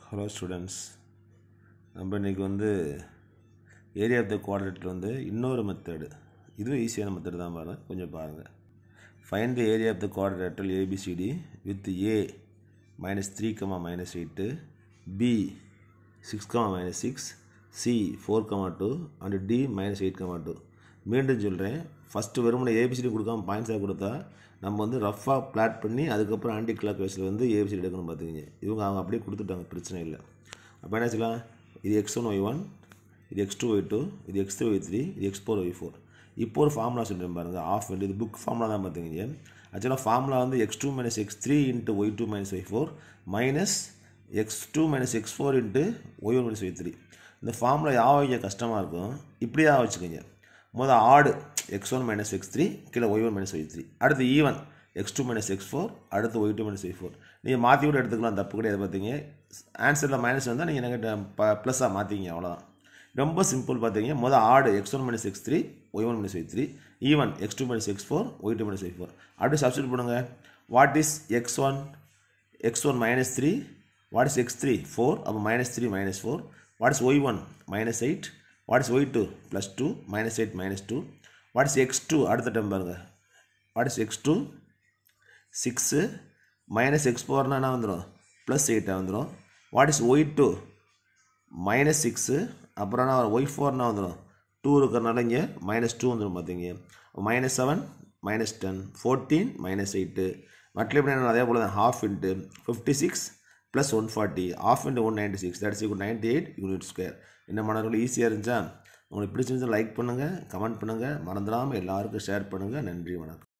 hello students நம்ம இன்றைக்கி வந்து ஏரியா ஆஃப் த குவாட்ரேட்டில் வந்து இன்னொரு மெத்தடு இதுவும் ஈஸியான மெத்தடு தான் பாருங்கள் கொஞ்சம் பாருங்கள் find the area of the quadrilateral A B C D with A minus three comma minus eight B six comma minus six C four comma two and D minus eight comma two மீண்டும் சொல்கிறேன் first வெறுமனை ABCD கொடுக்காம பாயிண்ட்ஸாக கொடுத்தா நம்ம வந்து ரஃபாக plot பண்ணி அதுக்கப்புறம் anti clock வைஸில் வந்து ஏபிசிடி எடுக்கணும் பார்த்துக்கிங்க இவங்க அவங்க அப்படியே கொடுத்துட்டாங்க பிரச்சனை இல்லை அப்போ என்ன செய்யலாம் இது எக்ஸ் ஒன் ஒய் ஒன் இது எக்ஸ் டூ ஒய் டூ இது எக்ஸ் த்ரீ ஒய் த்ரீ இது எக்ஸ் ஃபோர் ஒய் ஃபோர் இப்போ ஒரு ஃபார்முலா சொல்கிறேன் பாருங்கள் ஆஃப் இது புக் ஃபார்முலா தான் பார்த்துக்கிங்க ஆக்சுவலாக ஃபார்முலா வந்து X two minus X three into Y two minus Y four minus X two minus X four into Y one minus Y three இந்த formula யா வைக்க கஷ்டமாக இருக்கும் இப்படியே வச்சுக்கோங்க முதல் odd X one minus X three கீழே Y one minus Y three அடுத்து even X two minus X four அடுத்து Y two minus Y four நீங்கள் மாற்றி கூட எடுத்துக்கலாம் தப்பு கிடையாது பார்த்தீங்க ஆன்சரில் மைனஸ் வந்தால் நீங்கள் எனக்கு ப ப்ளஸ்ஸாக மாற்றிங்க அவ்வளோதான் ரொம்ப சிம்பிள் பார்த்தீங்க முதல் odd X one minus X three Y one minus Y three even X two minus X four Y two minus Y four அப்படியே சப்ஸ்டியூட் பண்ணுங்கள் what is X one X one minus three what is X three four அப்போ minus three minus four what is Y one minus eight what is Y two plus two minus eight minus two what is X two அடுத்த time பாருங்கள் what is X two six minus x ஃபோர்னா என்ன வந்துடும் plus எயிட்டாக வந்துடும் what is Y two minus six அப்புறம் என்ன Y ஃபோர்னா வந்துடும் டூ இருக்கிறனால இங்கே மைனஸ் டூ வந்துடும் பார்த்தீங்க minus seven minus ten fourteen minus eight மட்டில் என்ன அதே போல் தான் half into fifty six plus one forty half into one ninety six that's equal ninety eight unit square என்ன மாணவர்கள் ஈஸியாக இருந்துச்சா உங்களுக்கு பிடிச்சிருந்தா லைக் பண்ணுங்கள் கமெண்ட் பண்ணுங்கள் மறந்துடாமல் எல்லாருக்கும் ஷேர் பண்ணுங்கள் நன்றி வணக்கம்